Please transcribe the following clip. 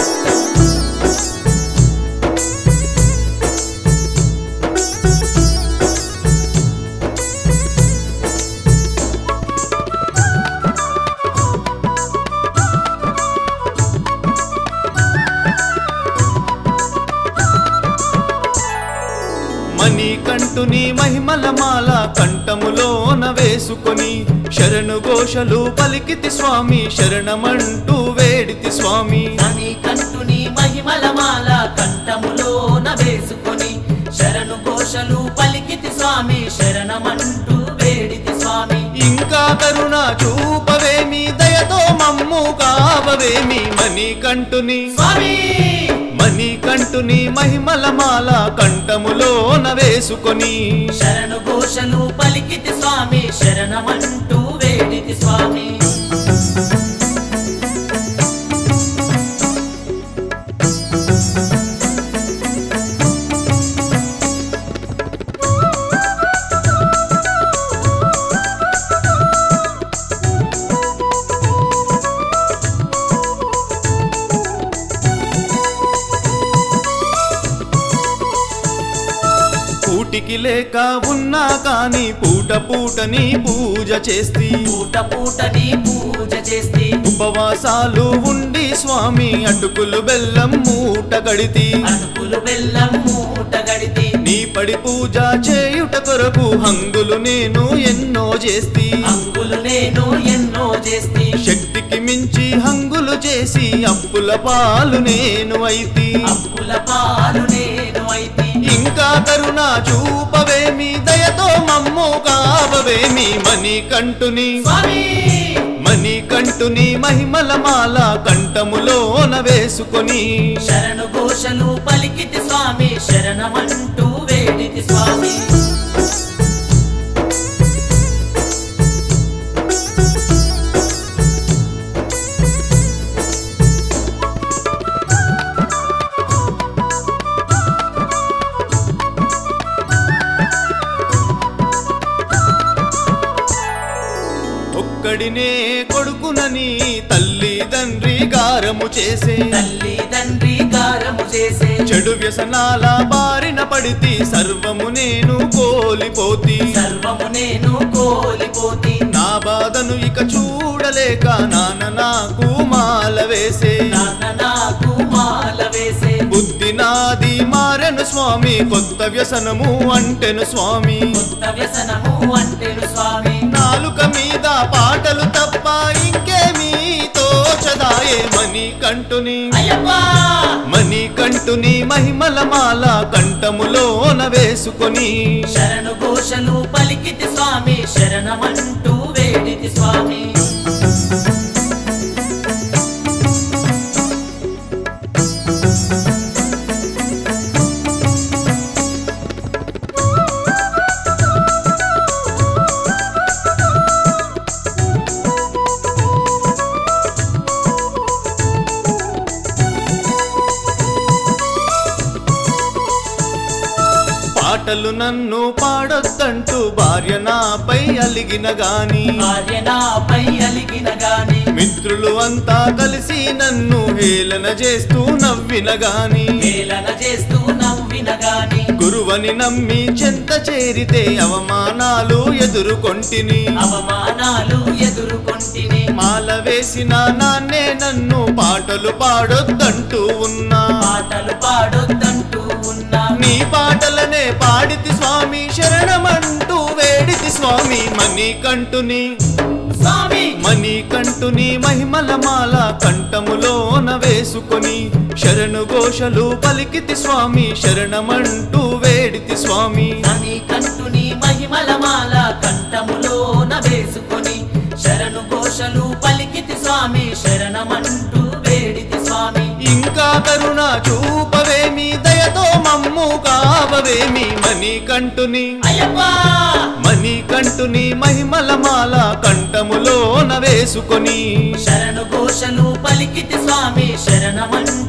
మణికంఠుని మహిమల మాల కంఠములోన వేసుకొని శరణు ఘోషలు పలికితి స్వామి శరణమంటూ వేడితి స్వామి అని కంటుని మహిమల మాల కంఠములోన వేసుకొని శరణు ఘోషలు పలికితి స్వామి శరణమంటూ వేడితి స్వామి ఇంకా కరుణ చూపవేమి దయతో మమ్ము కావవేమి మణికంఠుని స్వామి మణికంఠుని మహిమల మాల కంఠములోన వేసుకొని శరణు ఘోషలు పలికితి స్వామి శరణమంటూ వేడితి స్వామి పూటికి లేక ఉన్నా కాని పూట పూటని పూజ చేస్తి పూట పూటని పూజ చేస్తే ఉపవాసాలు ఉండి స్వామి అటుకులు బెల్లం మూట కడితి అటుకులు బెల్లం మూట గడితి నీ పడి పూజ చేయుట కొరకు హంగులు నేను ఎన్నో చేస్తి అంగులు నేను ఎన్నో చేస్తే శక్తికి మించి హంగులు చేసి అప్పుల పాలు నేను అయితి అప్పుల పాలు నేను అయితే ఇంకా కరుణ చూపవేమి దయతో మమ్ము కావవేమి మణికంఠుని స్వామి మణికంఠుని మహిమల మాల కంఠములోన వేసుకొని శరణు ఘోషలు పలికితి స్వామి శరణమంటూ వేడితి స్వామి ఒక్కడినే కొడుకునని తల్లి తండ్రి గారము చేసే తల్లి తండ్రి గారము చేసే చెడు వ్యసనాల బారిన పడితి సర్వము నేను కోలిపోతి సర్వము నేను కోలిపోతి నా బాధను ఇక చూడలేక నాన్న నాకు మాల వేసే నాన్న నాకు మాల వేసే బుద్ధి నాది మారెను స్వామి కొత్త వ్యసనము అంటెను స్వామి కొత్త వ్యసనము అంటెను స్వామి నాలుక మీద పాటలు తప్ప ఇంకేమీ తోచదాయే మణి కంటుని అయ్యప్పా మణి కంటుని మహిమల మాల కంఠములోన వేసుకొని శరణు ఘోషలు పలికితి స్వామి శరణమంటూ వేడితి స్వామి పాటలు నన్ను పాడొద్దంటూ భార్య నాపై అలిగిన గాని భార్య నాపై అలిగిన గాని మిత్రులు అంతా కలిసి నన్ను హేళన చేస్తూ నవ్విన గాని హేళన చేస్తూ నవ్విన గాని గురువని నమ్మి చెంత చేరితే అవమానాలు ఎదుర్కొంటిని అవమానాలు ఎదుర్కొంటిని మాల వేసిన నాన్నే నన్ను పాటలు పాడొద్దంటూ ఉన్నా పాటలు పాడొద్దంటూ ఉన్నా నీ పాటలనే పాడితి స్వామి శరణమంటూ వేడితి స్వామి మణికంఠుని స్వామి మణికంఠుని మహిమల మాల కంఠములోన వేసుకొని శరణు ఘోషలు పలికితి స్వామి శరణమంటూ వేడితి స్వామి అని కంటుని మహిమల మాల కంఠములోన వేసుకొని శరణు ఘోషలు పలికితి స్వామి శరణమంటూ వేడితి స్వామి ఇంకా కరుణ చూపవేమి దయతో మమ్ము కావవేమి మణికంఠుని అయ్యప్పా మణికంఠుని మహిమల మాల కంఠములోన వేసుకొని శరణు ఘోషలు పలికితి స్వామి శరణమంటూ